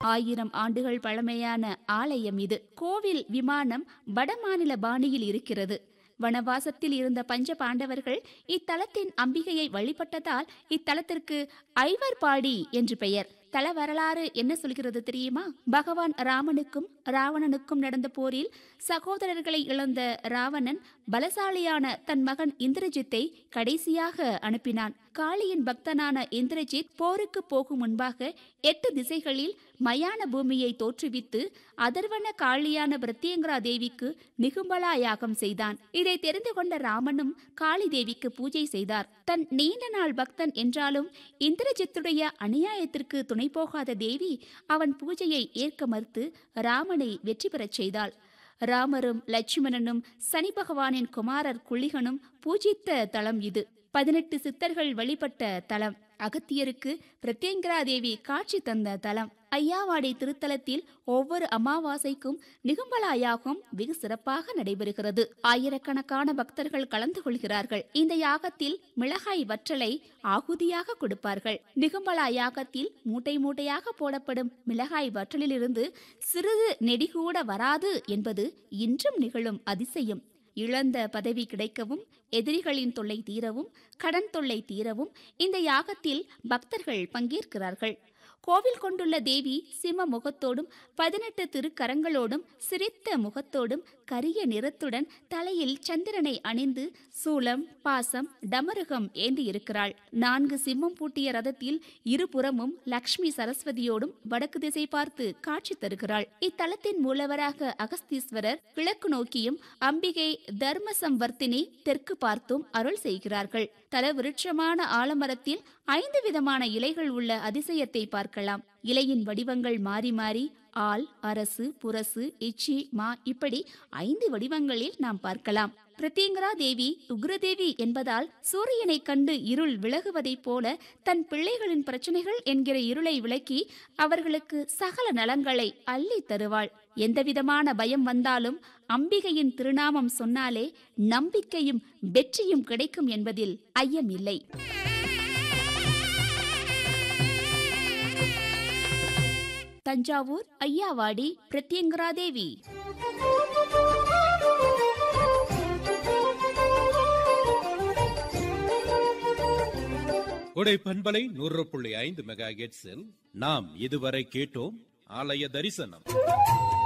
ஆயிரம் ஆண்டுகள் பழமையான ஆலயம் இது கோவில் விமானம் வடமாநில பாணியில் இருக்கிறது வனவாசத்தில் இருந்த பஞ்ச பாண்டவர்கள் இத்தலத்தின் அம்பிகையை வழிபட்டதால் இத்தலத்திற்கு ஐவர்பாடி என்று பெயர் தல வரலாறு என்ன சொல்கிறது தெரியுமா பகவான் ராமனுக்கும் ராவணனுக்கும் நடந்த போரில் சகோதரர்களை இழந்த ராவணன் பலசாலியான தன் மகன் இந்திரஜித்தை கடைசியாக அனுப்பினான் காளியின் பக்தனான இந்திரஜித் போருக்கு போகும் முன்பாக எட்டு திசைகளில் மயான பூமியை தோற்றுவித்து அதர்வன காளியான பிரத்யங்கரா தேவிக்கு நிகும்பலா யாகம் செய்தான் இதை தெரிந்து கொண்ட ராமனும் காளி தேவிக்கு பூஜை செய்தார் தன் நீண்ட நாள் பக்தன் என்றாலும் இந்திரஜித்துடைய அநியாயத்திற்கு துணை போகாத தேவி அவன் பூஜையை ஏற்க மறுத்து ராமனை வெற்றி பெறச் செய்தாள் ராமரும் லட்சுமணனும் சனி பகவானின் குமாரர் குளிகனும் பூஜித்த தலம் இது பதினெட்டு சித்தர்கள் வழிபட்ட தலம் அகத்தியருக்கு பிரத்யங்கரா தேவி காட்சி தந்த தலம் ஐயாவாடை திருத்தலத்தில் ஒவ்வொரு அமாவாசைக்கும் நிகும்பலா யாகம் வெகு சிறப்பாக நடைபெறுகிறது ஆயிரக்கணக்கான பக்தர்கள் கலந்து கொள்கிறார்கள் இந்த யாகத்தில் மிளகாய் வற்றலை ஆகுதியாக கொடுப்பார்கள் நிகும்பலா யாகத்தில் மூட்டை மூட்டையாக போடப்படும் மிளகாய் வற்றலிலிருந்து சிறிது நெடிகூட வராது என்பது இன்றும் நிகழும் அதிசயம் இழந்த பதவி கிடைக்கவும் எதிரிகளின் தொல்லை தீரவும் கடன் தொல்லை தீரவும் இந்த யாகத்தில் பக்தர்கள் பங்கேற்கிறார்கள் கோவில் கொண்டுள்ள தேவி சிம்ம முகத்தோடும் பதினெட்டு திருக்கரங்களோடும் சிரித்த முகத்தோடும் கரிய நிறத்துடன் தலையில் சந்திரனை அணிந்து சூலம் பாசம் டமருகம் ஏந்தி இருக்கிறாள் நான்கு சிம்மம் பூட்டிய ரதத்தில் இருபுறமும் லக்ஷ்மி சரஸ்வதியோடும் வடக்கு திசை பார்த்து காட்சி தருகிறாள் இத்தலத்தின் மூலவராக அகஸ்தீஸ்வரர் கிழக்கு நோக்கியும் அம்பிகை தர்மசம்வர்த்தினி தெற்கு பார்த்தும் அருள் செய்கிறார்கள் தல விருட்சமான ஆலமரத்தில் ஐந்து விதமான இலைகள் உள்ள அதிசயத்தை பார்க்கலாம் இலையின் வடிவங்கள் மாறி மாறி ஆல் அரசு புரசு இச்சி மா இப்படி ஐந்து வடிவங்களில் நாம் பார்க்கலாம் பிரத்யங்கரா தேவி உக்ரதேவி என்பதால் சூரியனை கண்டு இருள் விலகுவதைப் போல தன் பிள்ளைகளின் பிரச்சனைகள் என்கிற இருளை விளக்கி அவர்களுக்கு சகல நலங்களை அள்ளி தருவாள் எந்தவிதமான பயம் வந்தாலும் அம்பிகையின் திருநாமம் சொன்னாலே நம்பிக்கையும் வெற்றியும் கிடைக்கும் என்பதில் ஐயம் இல்லை தஞ்சாவூர் ஐயாவாடி பிரத்யங்கரா தேவி கொடை பண்பலை நூறு புள்ளி ஐந்து மெகா நாம் இதுவரை கேட்டோம் ஆலய தரிசனம்